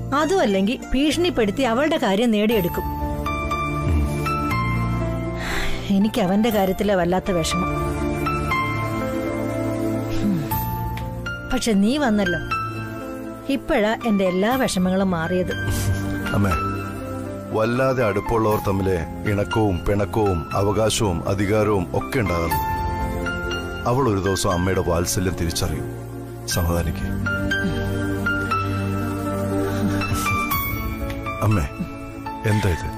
അതുമല്ലെങ്കിൽ ഭീഷണിപ്പെടുത്തി അവളുടെ കാര്യം നേടിയെടുക്കും എനിക്ക് അവന്റെ കാര്യത്തിലെ വല്ലാത്ത വിഷമം ഉം. പക്ഷെ നീ വന്നല്ലോ ഇപ്പോഴാ എന്റെ എല്ലാ വിഷമങ്ങളും മാറിയത് അമ്മേ വല്ലാതെ അടുപ്പമുള്ളവർ തമ്മിലെ ഇണക്കവും പിണക്കവും അവകാശവും അധികാരവും ഒക്കെ ഉണ്ടാകാറുണ്ട് അവൾ ഒരു ദിവസം അമ്മയുടെ വാത്സല്യം തിരിച്ചറിയും സമാധാനിക്ക് അമ്മേ എന്താ ഇത്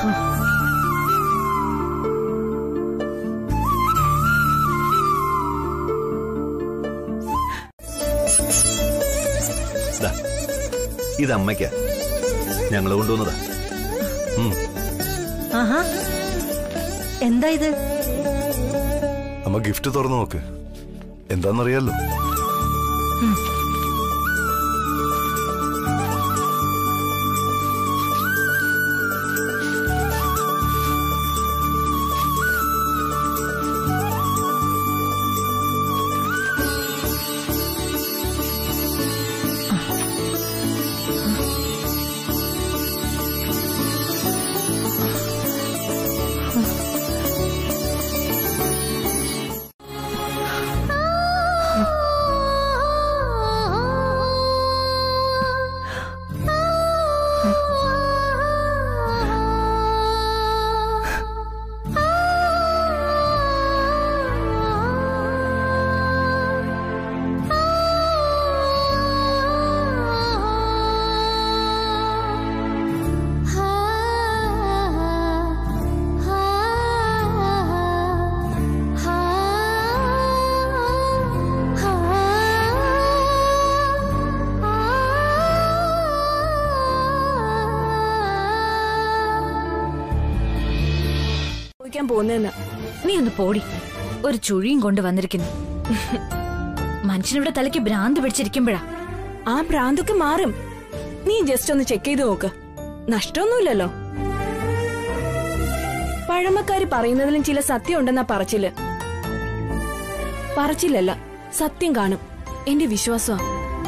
ദാ, ഇത് അമ്മയ്ക്കാ ഞങ്ങൾ കൊണ്ടുവന്നതാ ഉം. ആഹാ എന്താ ഇത് അമ്മ ഗിഫ്റ്റ് തുറന്നു നോക്ക് എന്താന്നറിയാലോ ചോദിക്കാൻ പോകുന്നതെന്ന് നീ ഒന്ന് പോടി ഒരു ചുഴിയും കൊണ്ട് വന്നിരിക്കുന്നു മനുഷ്യനിവിടെ തലയ്ക്ക് ഭ്രാന്ത് പിടിച്ചിരിക്കുമ്പോഴാ ആ ഭ്രാന്തൊക്കെ മാറും നീ ജസ്റ്റ് ഒന്ന് ചെക്ക് ചെയ്ത് നോക്ക് നഷ്ടമൊന്നുമില്ലല്ലോ പഴമക്കാര് പറയുന്നതിലും ചില സത്യം ഉണ്ടെന്നാ പറച്ചില് പറച്ചിലല്ല സത്യം കാണും എന്റെ വിശ്വാസമാ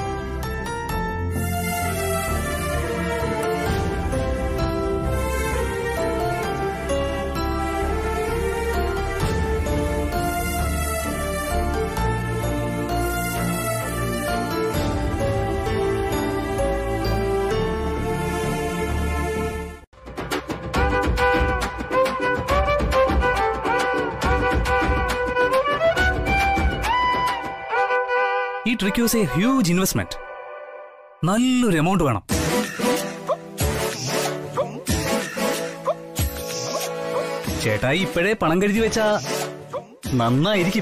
ഈ trick use a huge investment നല്ലൊരു എമൗണ്ട് വേണം ചേട്ടായി ഇപ്പോഴേ പണം കരുതി വെച്ചാ നന്നായിരിക്കും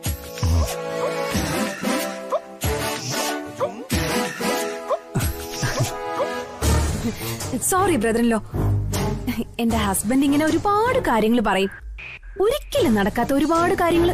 സോറി ബ്രദറിലോ എന്റെ ഹസ്ബൻഡ് ഇങ്ങനെ ഒരുപാട് കാര്യങ്ങൾ പറയും ഒരിക്കലും നടക്കാത്ത ഒരുപാട് കാര്യങ്ങൾ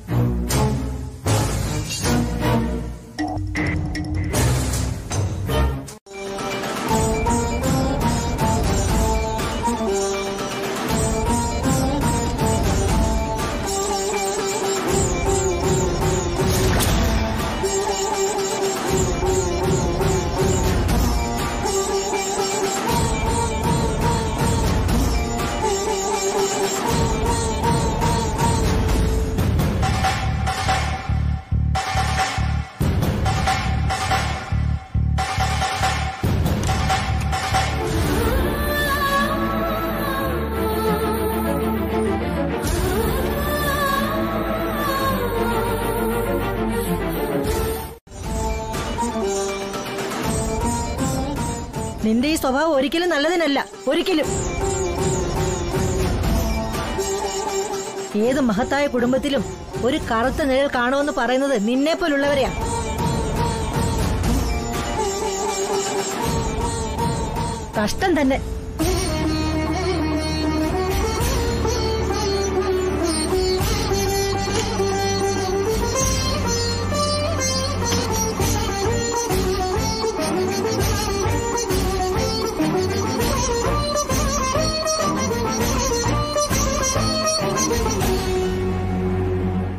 നിന്റെ ഈ സ്വഭാവം ഒരിക്കലും നല്ലതിനല്ല ഒരിക്കലും ഏത് മഹത്തായ കുടുംബത്തിലും ഒരു കറുത്ത നിഴൽ കാണുമെന്ന് പറയുന്നത് നിന്നെ പോലുള്ളവരെയാ കഷ്ടം തന്നെ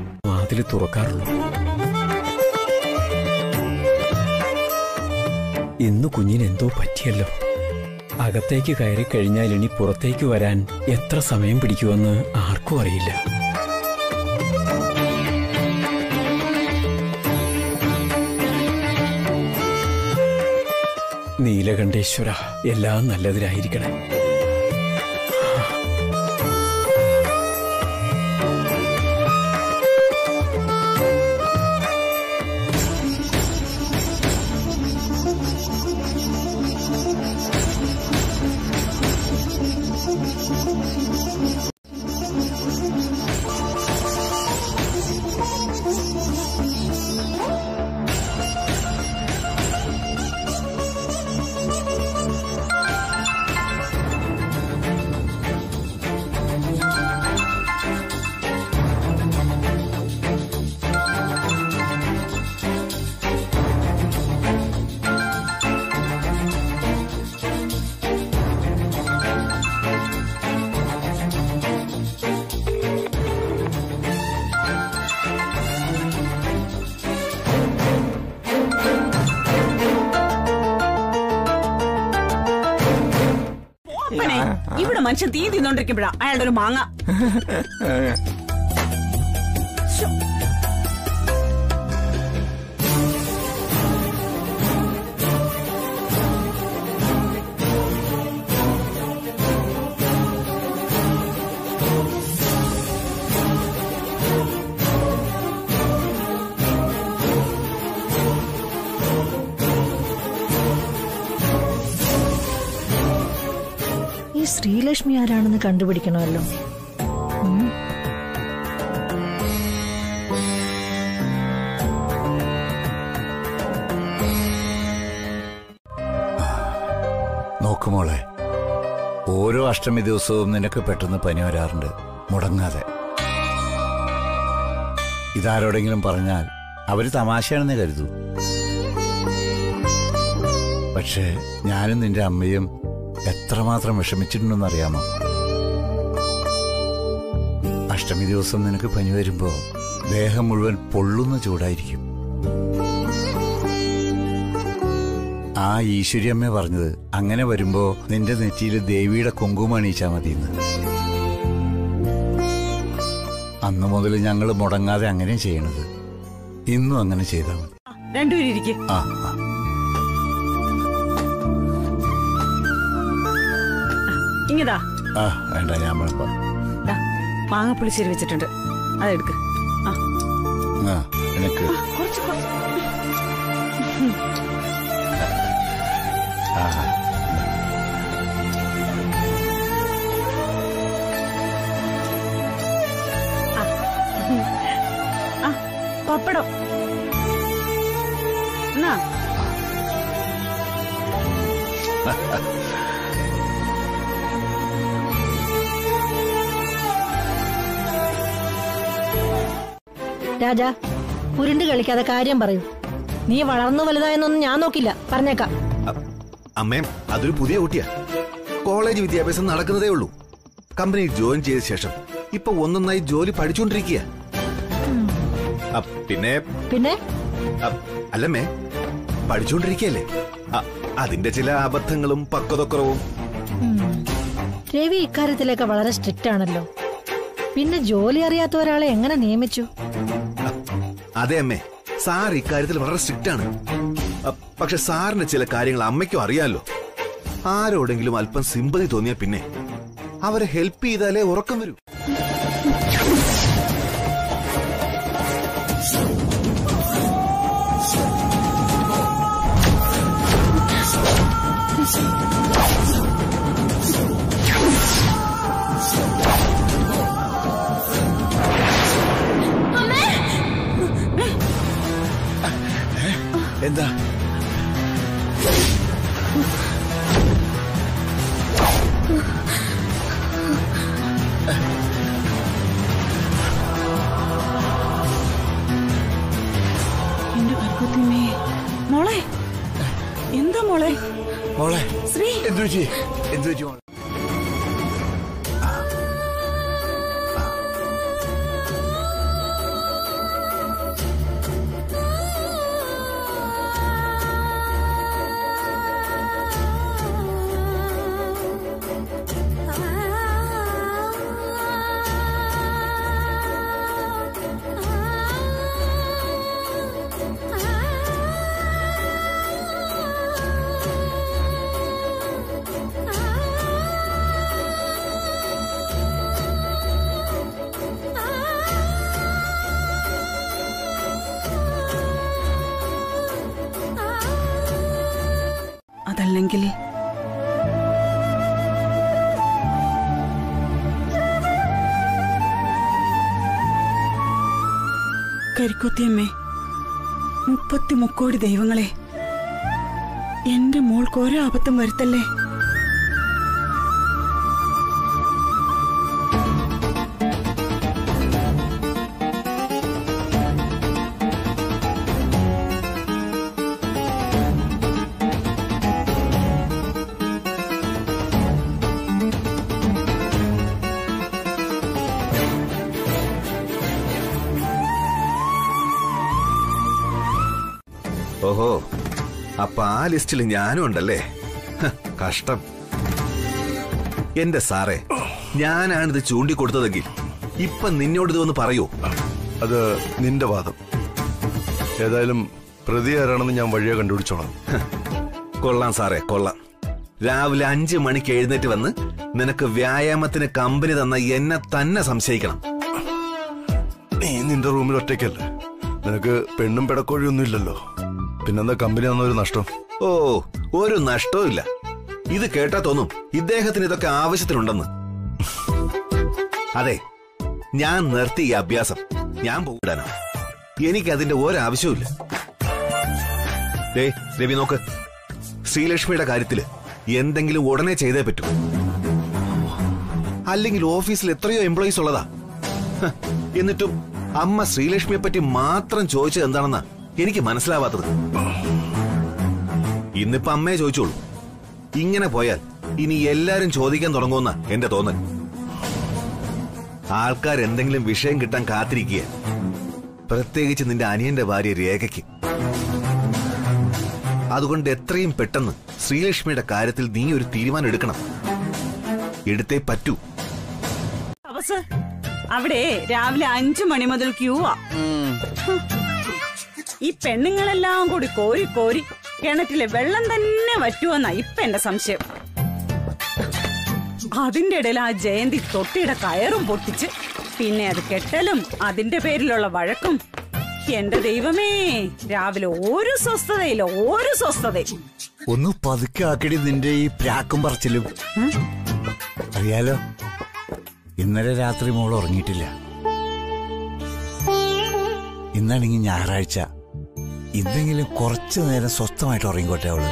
വാതില് തുറക്കാറുള്ളൂ ഇന്ന് കുഞ്ഞിന് എന്തോ പറ്റിയല്ലോ അകത്തേക്ക് കയറി കഴിഞ്ഞാൽ ഇനി പുറത്തേക്ക് വരാൻ എത്ര സമയം പിടിക്കുമെന്ന് ആർക്കും അറിയില്ല നീലകണ്ഠേശ്വര എല്ലാം നല്ലതിനായിരിക്കണേ അപ്പനെ ഇവിടെ മനുഷ്യൻ തീ തിന്നോണ്ടിരിക്കുമ്പോഴാ അയാളുടെ ഒരു മാങ്ങ ശ്ശോ. ഈ ശ്രീലക്ഷ്മി ആരാണെന്ന് കണ്ടുപിടിക്കണമല്ലോ ഉം. നോക്കുമോളെ ഓരോ അഷ്ടമി ദിവസവും നിനക്ക് പെട്ടെന്ന് പനി വരാറുണ്ട് മുടങ്ങാതെ ഇതാരോടെങ്കിലും പറഞ്ഞാൽ അവര് തമാശയാണെന്ന് കരുതൂ പക്ഷേ ഞാനും നിന്റെ അമ്മയും എത്രമാത്രം വിഷമിച്ചിട്ടുണ്ടെന്ന് അറിയാമോ അഷ്ടമി ദിവസം നിനക്ക് പനി വരുമ്പോ ദേഹം മുഴുവൻ പൊള്ളുന്ന ചൂടായിരിക്കും ആ ഈശ്വര്യമ്മ പറഞ്ഞത് അങ്ങനെ വരുമ്പോ നിന്റെ നെറ്റിയിൽ ദേവിയുടെ കുങ്കുമം അണിയിച്ചാ മതിയെന്ന് അന്നു മുതൽ ഞങ്ങൾ മുടങ്ങാതെ അങ്ങനെ ചെയ്യണത് ഇന്നും അങ്ങനെ ചെയ്താൽ മതി രണ്ടുപേരും ഇരിക്കും ആ ആ. ഇങ്ങതാ ആ വേണ്ട ഞാൻ വിളമ്പാം ദാ, മാങ്ങ പുളിശ്ശേരി വെച്ചിട്ടുണ്ട് അതെടുക്ക് ആ ആ നിനക്ക് കുറച്ച് കുറച്ച്. ആ ആ പപ്പടം എന്നാ രാജാ ഉരുണ്ട് കളിക്കാതെ കാര്യം പറയൂ നീ വളർന്നു വലുതായെന്നൊന്നും ഞാൻ നോക്കില്ല പറഞ്ഞേക്കാം അമ്മേ അതൊരു പുതിയ കുട്ടിയാ കോളേജ് വിദ്യാഭ്യാസം നടക്കുന്നതേ ഉള്ളൂ കമ്പനിയിൽ ജോയിൻ ചെയ്ത ശേഷം ഇപ്പൊ ഒന്നൊന്നായി ജോലി പഠിച്ചുകൊണ്ടിരിക്കുക പിന്നെ പിന്നെ അ, അല്ലമ്മേ പഠിച്ചുകൊണ്ടിരിക്കയല്ലേ അ, അതിന്റെ ചില അബദ്ധങ്ങളും പക്വതക്കുറവും രവി ഇക്കാര്യത്തിലൊക്കെ വളരെ സ്ട്രിക്റ്റ് ആണല്ലോ പിന്നെ ജോലി അറിയാത്ത ഒരാളെ എങ്ങനെ നിയമിച്ചു അതെ അമ്മേ സാർ ഇക്കാര്യത്തിൽ വളരെ സ്ട്രിക്റ്റ് ആണ് അ, പക്ഷെ സാറിന്റെ ചില കാര്യങ്ങൾ അമ്മയ്ക്കും അറിയാലോ ആരോടെങ്കിലും അല്പം സിമ്പതി തോന്നിയ പിന്നെ അവരെ ഹെൽപ്പ് ചെയ്താലേ ഉറക്കം വരൂ എന്താ എന്റെ ഭർഗവതിയമ്മേ. മോളെ എന്താ മോളെ മോളെ ശ്രീ എന്തു പറ്റി എന്തു പറ്റി മോളെ അല്ലെങ്കിൽ കരിക്കുത്തിയമ്മേ മുപ്പത്തി മുക്കോടി ദൈവങ്ങളെ എന്റെ മോൾക്ക് ഓരോ അബദ്ധം വരുത്തല്ലേ ഓഹോ അപ്പൊ ആ ലിസ്റ്റിൽ ഞാനും ഉണ്ടല്ലേ ഹ, കഷ്ടം എന്റെ സാറേ ഞാനാണിത് ചൂണ്ടിക്കൊടുത്തതെങ്കിൽ ഇപ്പൊ നിന്നോട് ഇതൊന്ന് പറയൂ അത് നിന്റെ വാദം ഏതായാലും പ്രതി ആരാണെന്ന് ഞാൻ വഴിയെ കണ്ടുപിടിച്ചോളാം ഹ, കൊള്ളാം സാറേ കൊള്ളാം രാവിലെ അഞ്ചു മണിക്ക് എഴുന്നേറ്റ് വന്ന് നിനക്ക് വ്യായാമത്തിന് കമ്പനി തന്ന എന്നെ തന്നെ സംശയിക്കണം നീ നിന്റെ റൂമിൽ ഒറ്റയ്ക്കല്ലേ നിനക്ക് പെണ്ണും പിടക്കോഴിയൊന്നും ഇല്ലല്ലോ പിന്നെന്താ കമ്പനി തന്നൊരു നഷ്ടം ഓ ഒരു നഷ്ടവും ഇല്ല ഇത് കേട്ടാ തോന്നും ഇദ്ദേഹത്തിന് ഇതൊക്കെ ആവശ്യത്തിനുണ്ടെന്ന് അതെ ഞാൻ നിർത്തി ഈ അഭ്യാസം ഞാൻ പോയിടാനാ എനിക്ക് അതിന്റെ ഒരാവശ്യവുമില്ല ദേ രവി നോക്ക് ശ്രീലക്ഷ്മിയുടെ കാര്യത്തില് എന്തെങ്കിലും ഉടനെ ചെയ്തേ പറ്റൂ അല്ലെങ്കിൽ ഓഫീസിൽ എത്രയോ എംപ്ലോയീസ് ഉള്ളതാ ഹ, എന്നിട്ടും അമ്മ ശ്രീലക്ഷ്മിയെ പറ്റി മാത്രം ചോദിച്ചത് എന്താണെന്നാ എനിക്ക് മനസ്സിലാവാത്തത് ഇന്നിപ്പോ അമ്മയെ ചോദിച്ചോളൂ ഇങ്ങനെ പോയാൽ ഇനി എല്ലാരും ചോദിക്കാൻ തുടങ്ങുമെന്ന എന്റെ തോന്നൽ ആൾക്കാർ എന്തെങ്കിലും വിഷയം കിട്ടാൻ കാത്തിരിക്കുക പ്രത്യേകിച്ച് നിന്റെ അനിയന്റെ ഭാര്യ രേഖയ്ക്ക് അതുകൊണ്ട് എത്രയും പെട്ടെന്ന് ശ്രീലക്ഷ്മിയുടെ കാര്യത്തിൽ നീ ഒരു തീരുമാനം എടുക്കണം എടുത്തേ പറ്റൂ അവസ് അവിടെ രാവിലെ അഞ്ചു മണി മുതൽ ക്യൂവാ ഈ പെണ്ണുങ്ങളെല്ലാം കൂടി കോരി കോരി കിണറ്റിലെ വെള്ളം തന്നെ വറ്റുമെന്നാ ഇപ്പൊ എന്റെ സംശയം അതിന്റെ ഇടയിൽ ആ ജയന്തി തൊട്ടിയുടെ കയറും പൊട്ടിച്ച് പിന്നെ അത് കെട്ടലും അതിന്റെ പേരിലുള്ള വഴക്കും എന്റെ ദൈവമേ രാവിലെ ഒരു സ്വസ്ഥതയില്ല ഒരു സ്വസ്ഥതയും ഒന്ന് പതുക്കെ ആക്കടി നിന്റെ ഈ പ്രാക്കും പറച്ചിലും അറിയാലോ ഇന്നലെ രാത്രി മോൾ ഉറങ്ങിയിട്ടില്ല ഇന്നാണെങ്കിൽ ഞായറാഴ്ച ഇന്നെങ്കിലും കുറച്ചു നേരം സ്വസ്ഥമായിട്ട് ഉറങ്ങിക്കോട്ടെ അവള്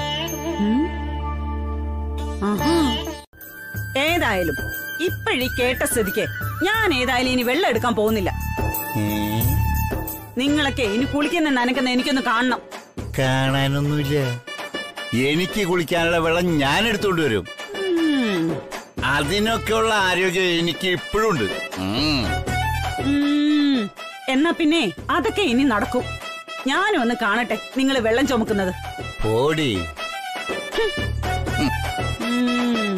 ആഹാ. ഏതായാലും ഇപ്പഴീ കേട്ട സ്ഥിതിക്ക് ഞാൻ ഏതായാലും ഇനി വെള്ളം എടുക്കാൻ പോകുന്നില്ല നിങ്ങളൊക്കെ ഇനി കുളിക്കുന്ന നനക്കുന്ന എനിക്കൊന്ന് കാണണം കാണാനൊന്നുമില്ല എനിക്ക് കുളിക്കാനുള്ള വെള്ളം ഞാൻ എടുത്തോണ്ട് വരും ഉം. അതിനൊക്കെയുള്ള ആരോഗ്യം എനിക്ക് ഇപ്പോഴും ഉണ്ട് ഉം. ഉം. എന്നാ പിന്നെ അതൊക്കെ ഇനി നടക്കും ഞാനും ഒന്ന് കാണട്ടെ നിങ്ങൾ വെള്ളം ചുമക്കുന്നത് പോടി ഉം.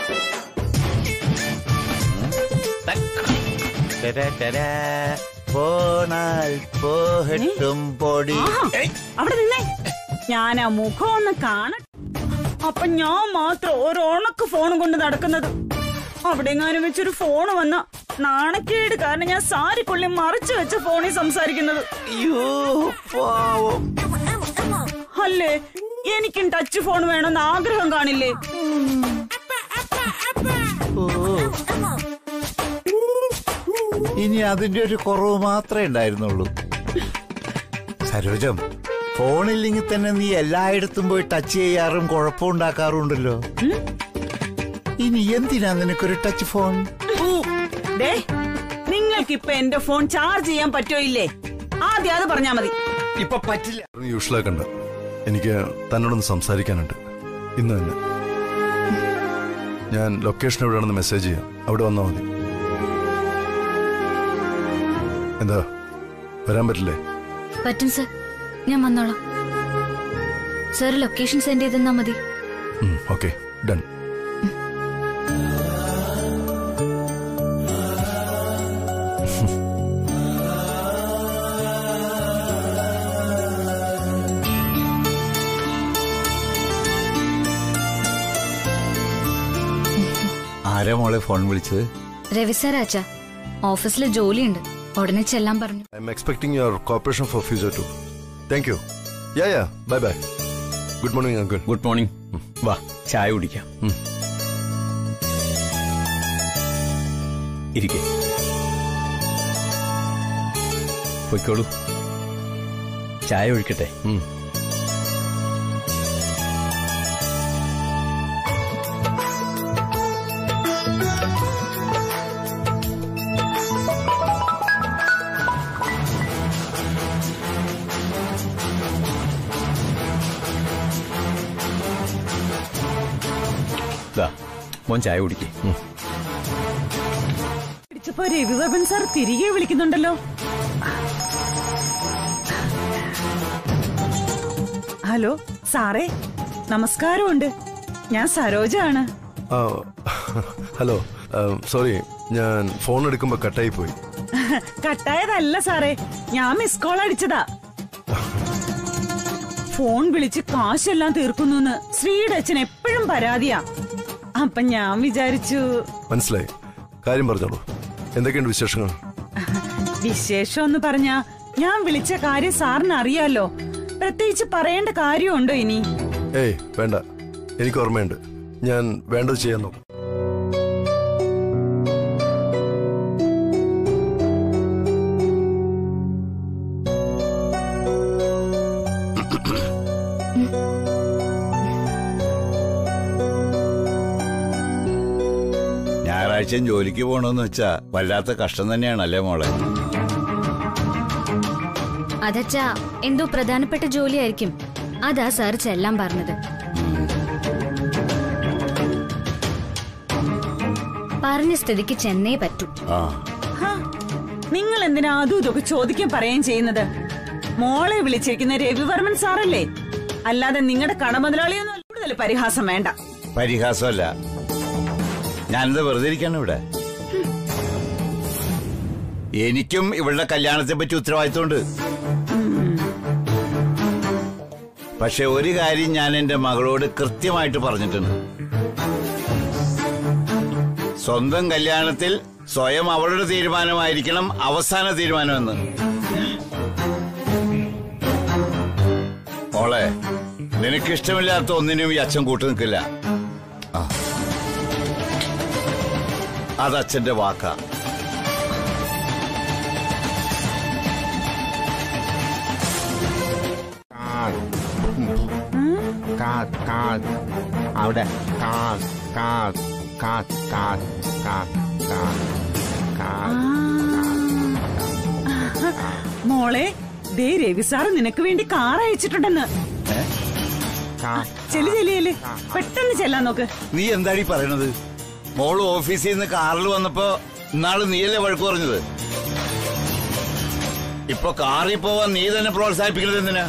പോണാൽ പോഹട്ടും പൊടി ആഹാ. അവിടെ നിന്നേ ഞാൻ ആ മുഖം ഒന്ന് കാണട്ടെ അപ്പൊ ഞാൻ മാത്രം ഒരു ഉണക്ക് ഫോണും കൊണ്ട് നടക്കുന്നത് അവിടെ എങ്ങാനും വെച്ചൊരു ഫോൺ വന്ന നാണക്കേട് കാരണം ഞാൻ സാരിക്കുള്ളി മറച്ചു വെച്ച ഫോണിൽ സംസാരിക്കുന്നത് അയ്യോ പാവം അല്ലേ എനിക്കും ടച്ച് ഫോൺ വേണമെന്ന് ആഗ്രഹം കാണില്ലേ ഇനി അതിന്റെ ഒരു കുറവ് മാത്രമേ ഉണ്ടായിരുന്നുള്ളൂ സരോജം ഫോണില്ലെങ്കിൽ തന്നെ നീ എല്ലായിടത്തും പോയി ടച്ച് ചെയ്യാറും കുഴപ്പമുണ്ടാക്കാറുണ്ടല്ലോ ഇനി എന്തിനാ നിനക്കൊരു ടച്ച് ഫോൺ ദേ നിങ്ങൾക്കിപ്പൊ എന്റെ ഫോൺ ചാർജ് ചെയ്യാൻ പറ്റോ ഇല്ലേ ആദ്യം അത് പറഞ്ഞാ മതി ഇപ്പൊ പറ്റില്ല യൂഷ്വലാക്കണ്ട എനിക്ക് തന്നോടൊന്ന് സംസാരിക്കാനുണ്ട് ഇന്ന് തന്നെ ഞാൻ ലൊക്കേഷൻ എവിടെയാണെന്ന് മെസ്സേജ് ചെയ്യാം അവിടെ വന്നാൽ മതി എന്താ വരാൻ പറ്റില്ലേ പറ്റും സർ ഞാൻ വന്നോളാം സർ ലൊക്കേഷൻ സെൻഡ് ചെയ്തെന്നാ മതി ഓക്കെ ഡൺ ആരാ മോളെ ഫോൺ വിളിച്ചത് രവി സാർ അച്ഛാ ഓഫീസിൽ ജോലിയുണ്ട് ഉടനെ ചെല്ലാൻ പറഞ്ഞു I'm expecting your cooperation for future too thank you yeah yeah bye bye good morning uncle good morning വാ ചായ കുടിക്കാം ഇരിക്കെ പൊയ്ക്കോളൂ ചായ ഒഴിക്കട്ടെ ദാ, മോൻ ചായ കുടിക്കേ പിടിച്ചപ്പോ രവിവർമ്മൻ സാർ തിരികെ വിളിക്കുന്നുണ്ടല്ലോ ഹലോ സാറേ നമസ്കാരമുണ്ട് ഞാൻ സരോജ ആണ് ആ ഹലോ സോറി ഞാൻ ഫോൺ എടുക്കുമ്പോൾ കട്ടായി പോയി കട്ടായതല്ല സാറേ ഞാൻ മിസ് കോൾ അടിച്ചതാ ഫോൺ വിളിച്ച് കാശെല്ലാം തീർക്കുന്നു ശ്രീയുടെ അച്ഛൻ എപ്പോഴും പരാതിയാ അപ്പൊ ഞാൻ വിചാരിച്ചു മനസ്സിലായി കാര്യം പറഞ്ഞോളൂ എന്തൊക്കെയുണ്ട് വിശേഷങ്ങൾ വിശേഷം എന്ന് പറഞ്ഞാ ഞാൻ വിളിച്ച കാര്യം സാറിന് അറിയാലോ പ്രത്യേകിച്ച് പറയേണ്ട കാര്യമുണ്ടോ ഇനി ഏയ് വേണ്ട എനിക്ക് ഓർമ്മയുണ്ട് ഞാൻ വേണ്ടത് ചെയ്യാൻ നോക്കാം ഞായറാഴ്ചയും ജോലിക്ക് പോകണമെന്ന് വെച്ചാ വല്ലാത്ത കഷ്ടം തന്നെയാണല്ലേ മോളെ അതച്ചാ എന്തോ പ്രധാനപ്പെട്ട ജോലിയായിരിക്കും അതാ സാർ ചെല്ലാൻ പറഞ്ഞത് പറഞ്ഞ സ്ഥിതിക്ക് ചെന്നേ പറ്റൂ ആ ഹാ, നിങ്ങൾ എന്തിനാ അതും ഇതൊക്കെ ചോദിക്കാൻ പറയുകയും ചെയ്യുന്നത് മോളെ വിളിച്ചിരിക്കുന്ന രവിവർമ്മൻ സാറല്ലേ അല്ലാതെ നിങ്ങളുടെ കടമുതലാളിയൊന്നും കൂടുതൽ പരിഹാസം വേണ്ട പരിഹാസമല്ല ഞാനെന്താ വെറുതെ ഇരിക്കാണ് ഇവിടെ എനിക്കും ഇവളുടെ കല്യാണത്തെ പറ്റി ഉത്തരവാദിത്തമുണ്ട് പക്ഷെ ഒരു കാര്യം ഞാൻ എന്റെ മകളോട് കൃത്യമായിട്ട് പറഞ്ഞിട്ടുണ്ട് സ്വന്തം കല്യാണത്തിൽ സ്വയം അവളുടെ തീരുമാനമായിരിക്കണം അവസാന തീരുമാനമെന്ന് മോളെ നിനക്കിഷ്ടമില്ലാത്ത ഒന്നിനും ഈ അച്ഛൻ കൂട്ടു നിൽക്കില്ല ആ. അത് അച്ഛന്റെ വാക്കാ കാത് കാത് അവിടെ കാത് കാത് കാത് കാത് കാത് കാത് കാത് മോളെ ദേ രവി സാറ് നിനക്ക് വേണ്ടി കാർ അയച്ചിട്ടുണ്ടെന്ന് ചെല്ലു ചെല്ലിയല്ലേ പെട്ടെന്ന് ചെല്ലാൻ നോക്ക് നീ എന്താടി പറയണത് മോള് ഓഫീസിൽ നിന്ന് കാറിൽ വന്നപ്പോ ഇന്നാള് നീയല്ലേ വഴക്ക് പറഞ്ഞത് ഇപ്പൊ കാറിൽ പോവാൻ നീ തന്നെ പ്രോത്സാഹിപ്പിക്കുന്നത് എന്തിനാ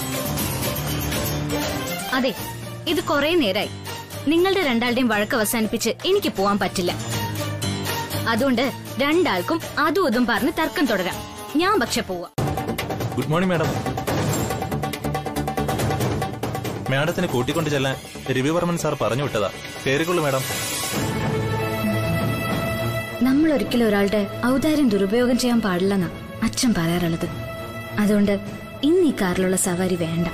അതെ ഇത് കുറെ നേരായി നിങ്ങളുടെ രണ്ടാളുടെയും വഴക്ക് അവസാനിപ്പിച്ച് എനിക്ക് പോവാൻ പറ്റില്ല അതുകൊണ്ട് രണ്ടാൾക്കും അതും ഇതും പറഞ്ഞ് തർക്കം തുടരാം ഞാൻ പക്ഷെ പോവാ ഗുഡ് മോർണിംഗ് മാഡം മാഡത്തിന് കൂട്ടിക്കൊണ്ട് ചെല്ലാൻ രവിവർമ്മൻ സാർ പറഞ്ഞു വിട്ടതാ കയറിക്കൊള്ളു മാഡം നമ്മൾ ഒരിക്കലും ഒരാളുടെ ഔദാര്യം ദുരുപയോഗം ചെയ്യാൻ പാടില്ലെന്നാ അച്ഛൻ പറയാറുള്ളത് അതുകൊണ്ട് ഇന്ന് ഈ കാറിലുള്ള സവാരി വേണ്ട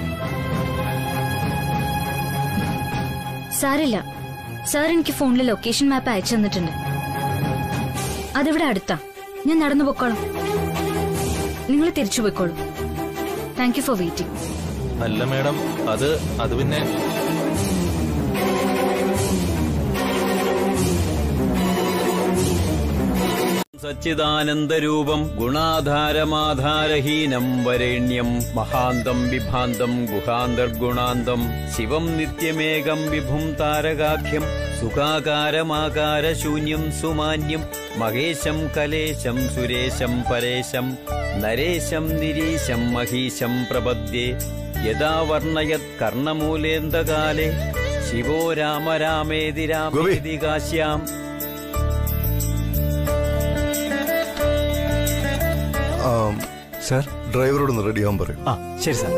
സാരില്ല സാർ എനിക്ക് ഫോണിൽ ലൊക്കേഷൻ മാപ്പ് അയച്ചു തന്നിട്ടുണ്ട് അതിവിടെ അടുത്താ ഞാൻ നടന്നു പൊക്കോളാം നിങ്ങൾ തിരിച്ചു പോയിക്കോളൂ താങ്ക് യു ഫോർ വെയിറ്റിംഗ് അല്ല മാഡം അത് അത് പിന്നെ സച്ചിദാനന്ദരൂപം ഗുണാധാരമാധാരഹീനം വരേണ്യം മഹാന്തം വിഭാന്തം ഗുഹാന്തർഗുണാന്തം ശിവം നിത്യമേകം വിഭും താരകാഖ്യം സുഖാകാരമാകാരശൂന്യം സുമാന്യം മഹേശം കലേശം സുരേശം പരേശം നരേശം നിരീശം മഹീശം പ്രപദ്യേ യഥാ വർണ്ണയത് കർണമൂലേന്ദകാലേ ശിവോ രാമ രാമേതി രാമേതി കാശ്യാം സാർ ഡ്രൈവറോടൊന്ന് റെഡി ആവാൻ പറയും ആ ശരി സാർ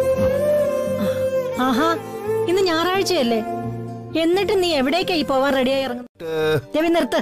ആഹാ ഇന്ന് ഞായറാഴ്ചയല്ലേ എന്നിട്ട് നീ എവിടേക്കായി പോവാൻ റെഡിയായി ഇറങ്ങുന്നത് രവി നിർത്ത്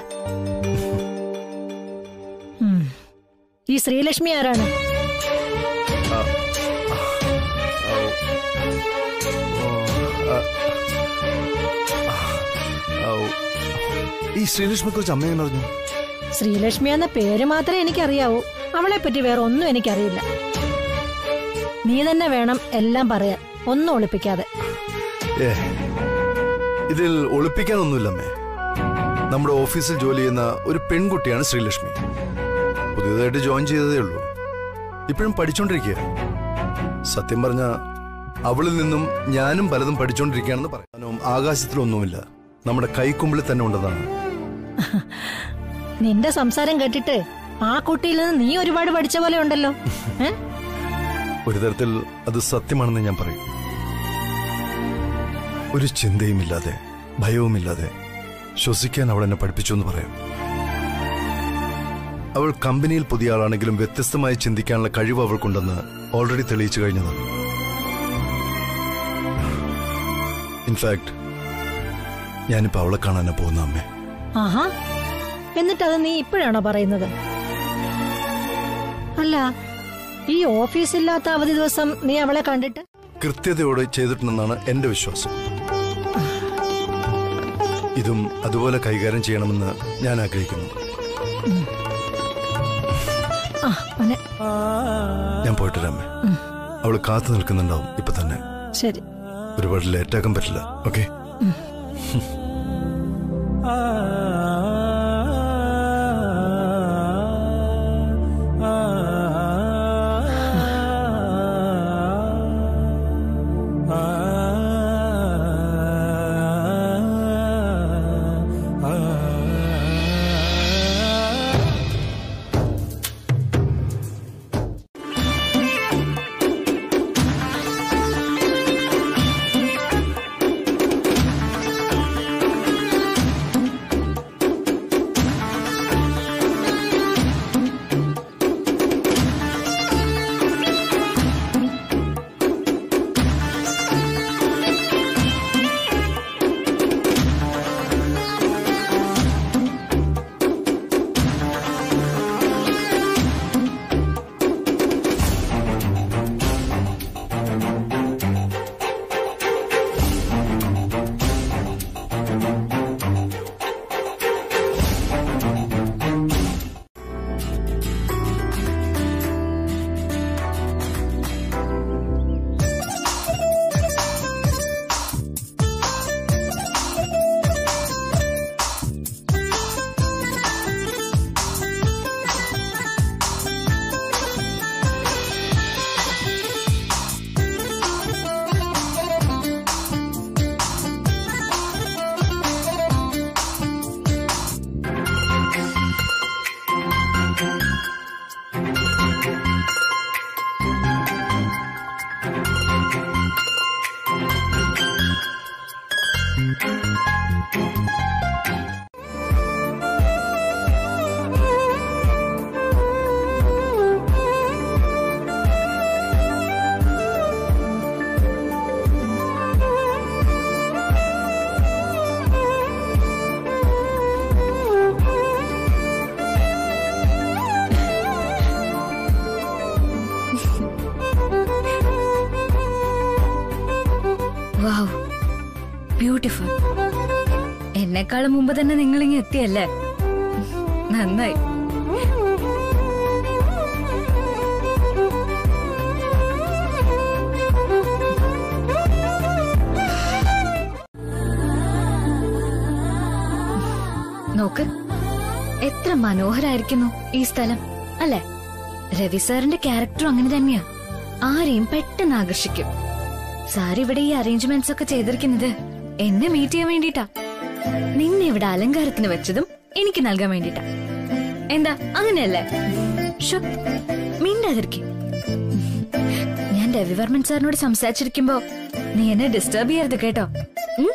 ഉം. ഈ ശ്രീലക്ഷ്മി ആരാണ് ആ, ആ, ഈ ശ്രീലക്ഷ്മിയെ കുറിച്ച് അമ്മ എങ്ങനെ അറിഞ്ഞു ശ്രീലക്ഷ്മി എന്ന പേര് മാത്രമേ എനിക്കറിയാവൂ അവളെ പറ്റി വേറെ ഒന്നും എനിക്കറിയില്ല നീ തന്നെ വേണം എല്ലാം പറയാൻ ഒന്നും ഒളിപ്പിക്കാതെ ഏ ഇതിൽ ഒളിപ്പിക്കാനൊന്നുമില്ല അമ്മേ നമ്മുടെ ഓഫീസിൽ ജോലി ചെയ്യുന്ന ഒരു പെൺകുട്ടിയാണ് ശ്രീലക്ഷ്മി പുതിയതായിട്ട് ജോയിൻ ചെയ്തതേ ഉള്ളൂ ഇപ്പോഴും പഠിച്ചോണ്ടിരിക്കുക സത്യം പറഞ്ഞ അവളിൽ നിന്നും ഞാനും പലതും പഠിച്ചോണ്ടിരിക്കുകയാണെന്ന് പറയാനും ആകാശത്തിലൊന്നുമില്ല നമ്മുടെ കൈക്കുമ്പിളിൽ തന്നെ ഉണ്ടെന്നാണ് നിന്റെ സംസാരം കേട്ടിട്ട് ആ കുട്ടിയിൽ നിന്ന് നീ ഒരുപാട് പഠിച്ച പോലെ ഉണ്ടല്ലോ ഏ? ഒരു തരത്തിൽ അത് സത്യമാണെന്ന് ഞാൻ പറയും ഒരു ചിന്തയുമില്ലാതെ ഭയവുമില്ലാതെ ശ്വസിക്കാൻ അവൾ എന്നെ പഠിപ്പിച്ചു എന്ന് പറയാം അവൾ കമ്പനിയിൽ പുതിയ ആളാണെങ്കിലും വ്യത്യസ്തമായി ചിന്തിക്കാനുള്ള കഴിവ് അവൾക്കുണ്ടെന്ന് ഓൾറെഡി തെളിയിച്ചു കഴിഞ്ഞതാണ് ഇൻഫാക്ട് ഞാനിപ്പോ അവളെ കാണാനാ പോകുന്ന അമ്മേ ആഹാ എന്നിട്ട് അത് നീ ഇപ്പോഴാണോ പറയുന്നത് അല്ല ഈ ഓഫീസില്ലാത്ത അവധി ദിവസം നീ അവളെ കണ്ടിട്ട് കൃത്യതയോടെ ചെയ്തിട്ടുണ്ടെന്നാണ് എന്റെ വിശ്വാസം ഇതും അതുപോലെ കൈകാര്യം ചെയ്യണമെന്ന് ഞാൻ ആഗ്രഹിക്കുന്നു ആ മോനെ ഞാൻ പോയിട്ട് വരാമേ അവള് കാത്തു നിൽക്കുന്നുണ്ടാവും ഇപ്പൊ തന്നെ ശരി ഒരുപാട് ലേറ്റ് ആക്കാൻ പറ്റില്ല ഓക്കെ വാവ് ബ്യൂട്ടിഫുൾ എന്നെക്കാളും മുമ്പ് തന്നെ നിങ്ങളിങ്ങ് എത്തിയല്ലേ നന്നായി നോക്ക് എത്ര മനോഹരായിരിക്കുന്നു ഈ സ്ഥലം അല്ലെ രവി സാറിന്റെ ക്യാരക്ടറും അങ്ങനെ തന്നെയാ ആരെയും പെട്ടെന്ന് ആകർഷിക്കും സാർ ഇവിടെ ഈ അറേഞ്ച്മെന്റ്സ് ഒക്കെ ചെയ്തിരിക്കുന്നത് എന്നെ മീറ്റ് ചെയ്യാൻ വേണ്ടിട്ടാ നിന്നെ ഇവിടെ അലങ്കാരത്തിന് വെച്ചതും എനിക്ക് നൽകാൻ വേണ്ടിട്ടാ എന്താ അങ്ങനെയല്ലേ ഷോ മിണ്ടാതിരിക്കും ഞാൻ രവിവർമ്മൻ സാറിനോട് സംസാരിച്ചിരിക്കുമ്പോ നീ എന്നെ ഡിസ്റ്റർബ് ചെയ്യരുത് കേട്ടോ ഉം?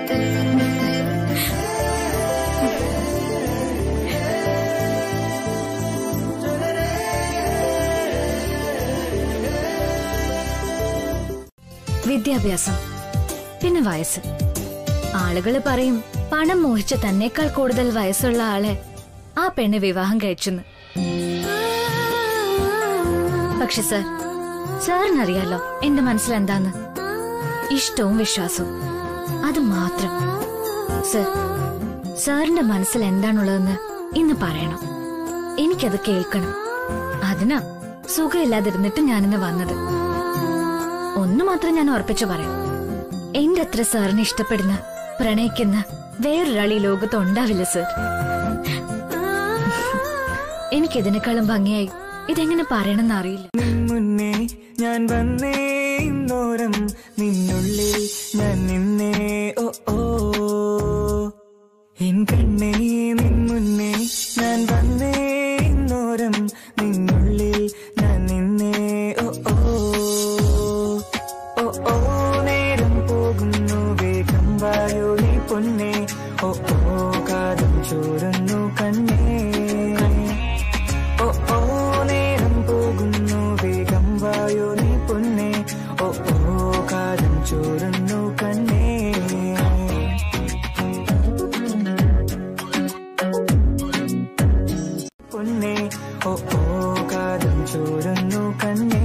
വിദ്യാഭ്യാസം പിന്നെ വയസ്സ് ആളുകൾ പറയും പണം മോഹിച്ച തന്നേക്കാൾ കൂടുതൽ വയസ്സുള്ള ആളെ ആ പെണ്ണ് വിവാഹം കഴിച്ചെന്ന് പക്ഷെ സർ സാറിനറിയാലോ എന്റെ മനസ്സിൽ എന്താന്ന് ഇഷ്ടവും വിശ്വാസവും അത് മാത്രം സർ സാറിന്റെ മനസ്സിൽ എന്താണുള്ളതെന്ന് ഇന്ന് പറയണം എനിക്കത് കേൾക്കണം അതിനാ സുഖമില്ലാതിരുന്നിട്ട് ഞാനിന്ന് വന്നത് ഒന്ന് മാത്രം ഞാൻ ഉറപ്പിച്ചു പറയാം എന്റെ അത്ര സാറിനെ ഇഷ്ടപ്പെടുന്ന പ്രണയിക്കുന്ന വേറൊരാൾ ഈ ലോകത്ത് ഉണ്ടാവില്ല സർ എനിക്കിതിനേക്കാളും ഭംഗിയായി ഇതെങ്ങനെ പറയണമെന്ന് അറിയില്ല മുന്നേ ഞാൻ വന്നേ ഇന്നോരം നിന്നുള്ളിൽ ഞാൻ നിന്നേ ഓ ഓ എൻ കണ്ണേ നിൻ മുന്നേ ഞാൻ വന്നേ ഇന്നോരം നിന്നുള്ളിൽ ഞാൻ നിന്നേ ഓ ഓ ഓ ഓ നേരം പോകുന്നു വേഗം വായോ നീ പൊന്നേ ഓ ഓ കാതും ചോരുന്നു കണ്ണേ ഓ ഓ നേരം പോകുന്നു വേഗം വായോ നീ പൊന്നേ ഓ ഓ കാലം ചോരുന്നു കണ്ണേ പൊന്നേ ഓ ഓ കാലം ചോരുന്നു കണ്ണേ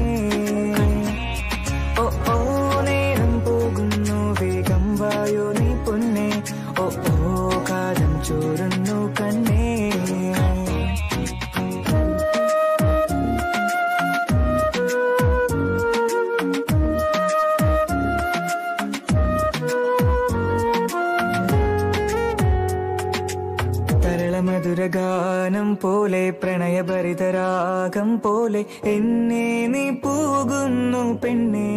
ഓ ഓ നേരം പോകുന്നു വേഗം വായോ നീ പൊന്നേ ഓ ഓ കാലം ചോരുന്നു കണ്ണേ തരളമധുരഗാനം പോലെ പ്രണയഭരിതരാഗം പോലെ എന്നെ നീ പോകുന്നു പെണ്ണേ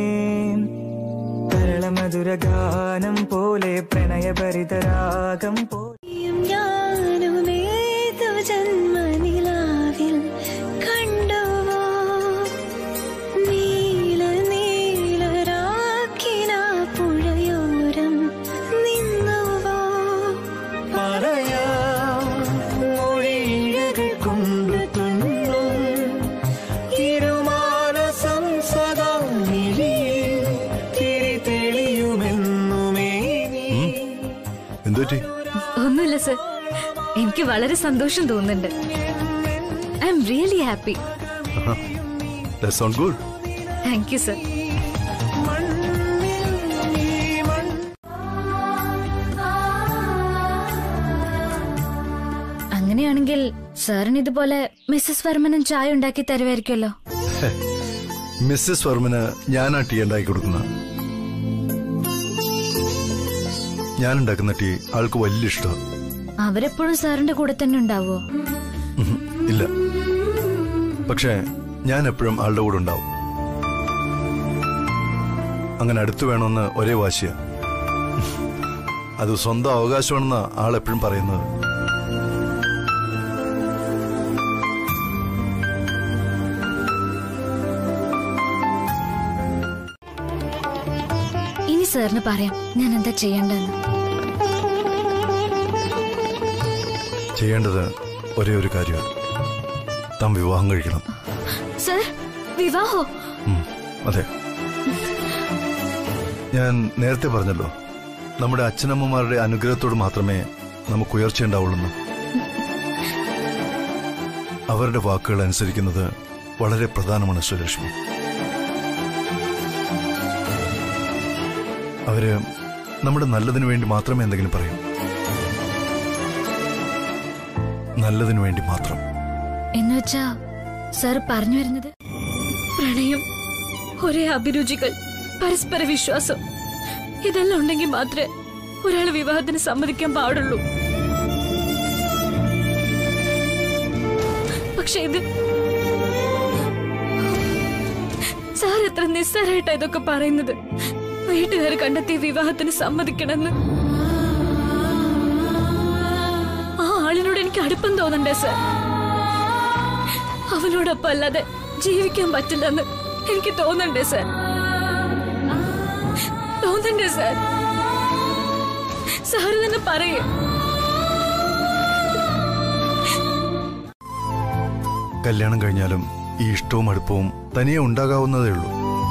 തരളമധുരഗാനം പോലെ പ്രണയഭരിതരാഗം പോലെ ഞാനുമേതു ജന്മനിലാവിൽ കണ്ടുവോ നീല നീലരാക്കിന പുഴയോരം നിന്നുവോ പറയാം മൊഴിയിഴകൾ കൊണ്ടു തുന്നും ഇരുമാനസം സദാ നിഴിയിൽ തിരി തെളിയുമെന്നുമേ നീ എന്തുപറ്റി ഒന്നുമില്ല സർ എനിക്ക് വളരെ സന്തോഷം തോന്നുന്നുണ്ട് I'm really happy sound good thank you sir അങ്ങനെയാണെങ്കിൽ സാറിന് ഇതുപോലെ മിസ്സസ് വർമ്മനും ചായ ഉണ്ടാക്കി തരുമായിരിക്കുമല്ലോ മിസ്സസ് വർമ്മന് ഞാനാ ടീ ഉണ്ടാക്കി കൊടുക്കുന്ന ഞാൻ ഉണ്ടാക്കുന്ന ടീ ആൾക്ക് വലിയ ഇഷ്ടം അവരെപ്പോഴും സാറിന്റെ കൂടെ തന്നെ ഉണ്ടാവോ ഇല്ല പക്ഷേ ഞാൻ എപ്പോഴും ആളുടെ കൂടെ ഉണ്ടാവും അങ്ങനെ അടുത്ത് വേണമെന്ന് ഒരേ വാശിയ അത് സ്വന്തം അവകാശമാണെന്ന ആളെപ്പോഴും പറയുന്നത് ഇനി സാറിന് പറയാം ഞാൻ എന്താ ചെയ്യേണ്ടതെന്ന് ചെയ്യേണ്ടത് ഒരേ ഒരു കാര്യമാണ് താൻ വിവാഹം കഴിക്കണം സർ വിവാഹോ ഉം, അതെ ഞാൻ നേരത്തെ പറഞ്ഞല്ലോ നമ്മുടെ അച്ഛനമ്മമാരുടെ അനുഗ്രഹത്തോട് മാത്രമേ നമുക്ക് ഉയർച്ചയുണ്ടാവുള്ളൂ അവരുടെ വാക്കുകൾ അനുസരിക്കുന്നത് വളരെ പ്രധാനമാണ് ശ്രീലക്ഷ്മി അവര് നമ്മുടെ നല്ലതിനു വേണ്ടി മാത്രമേ എന്തെങ്കിലും പറയൂ നല്ലതിനു വേണ്ടി മാത്രം എന്നുവെച്ചാ സാർ പറഞ്ഞു വരുന്നത് പ്രണയം ഒരേ അഭിരുചികൾ പരസ്പര വിശ്വാസം ഇതെല്ലാം ഉണ്ടെങ്കിൽ മാത്രമേ ഒരാൾ വിവാഹത്തിന് സമ്മതിക്കാൻ പാടുള്ളൂ പക്ഷെ ഇത് സാർ എത്ര നിസ്സാരായിട്ടാ ഇതൊക്കെ പറയുന്നത് വീട്ടുകാർ കണ്ടെത്തിയ വിവാഹത്തിന് സമ്മതിക്കണമെന്ന് ആ ആളിനോട് എനിക്ക് അടുപ്പം തോന്നണ്ടേ സാർ അവനോടൊപ്പം അല്ലാതെ ജീവിക്കാൻ പറ്റില്ലെന്ന് എനിക്ക് തോന്നണ്ടേ സാർ തോന്നണ്ടേ സാർ സാറ് തന്നെ പറയേ കല്യാണം കഴിഞ്ഞാലും ഈ ഇഷ്ടവും അടുപ്പവും തനിയെ ഉണ്ടാകാവുന്നതേ ഉള്ളൂ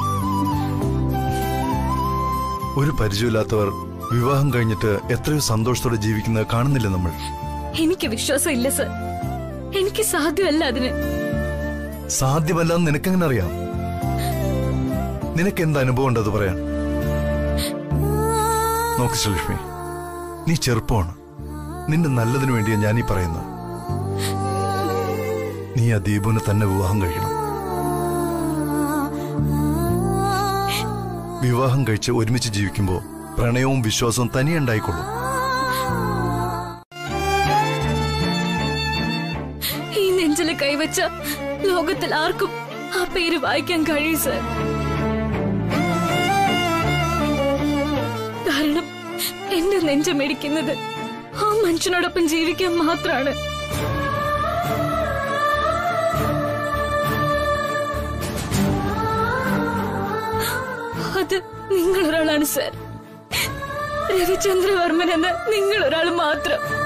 ഒരു പരിചയമില്ലാത്തവർ വിവാഹം കഴിഞ്ഞിട്ട് എത്രയോ സന്തോഷത്തോടെ ജീവിക്കുന്നത് കാണുന്നില്ല നമ്മൾ എനിക്ക് വിശ്വാസം ഇല്ല സാർ എനിക്ക് സാധ്യമല്ല അതിന് സാധ്യമല്ലെന്ന് നിനക്കെങ്ങനെ അറിയാം നിനക്ക് എന്ത് അനുഭവം ഉണ്ടത് പറയാൻ നോക്ക് ശ്രീലക്ഷ്മി നീ ചെറുപ്പമാണ് നിന്റെ നല്ലതിനു വേണ്ടിയാ ഞാൻ ഈ പറയുന്നത് നീ ആ ദീപുവിനെ തന്നെ വിവാഹം കഴിക്കണം വിവാഹം കഴിച്ച് ഒരുമിച്ച് ജീവിക്കുമ്പോൾ പ്രണയവും വിശ്വാസവും തനിയെ ഉണ്ടായിക്കൊള്ളും ഈ നെഞ്ചില് കൈവച്ച ലോകത്തിൽ ആർക്കും ആ പേര് വായിക്കാൻ കഴിയും സർ കാരണം എന്റെ നെഞ്ചമിടിക്കുന്നത് ആ മനുഷ്യനോടൊപ്പം ജീവിക്കാൻ മാത്രാണ് അത് നിങ്ങളൊരാളാണ് സർ രവിചന്ദ്രവർമ്മൻ എന്ന നിങ്ങളൊരാൾ മാത്രം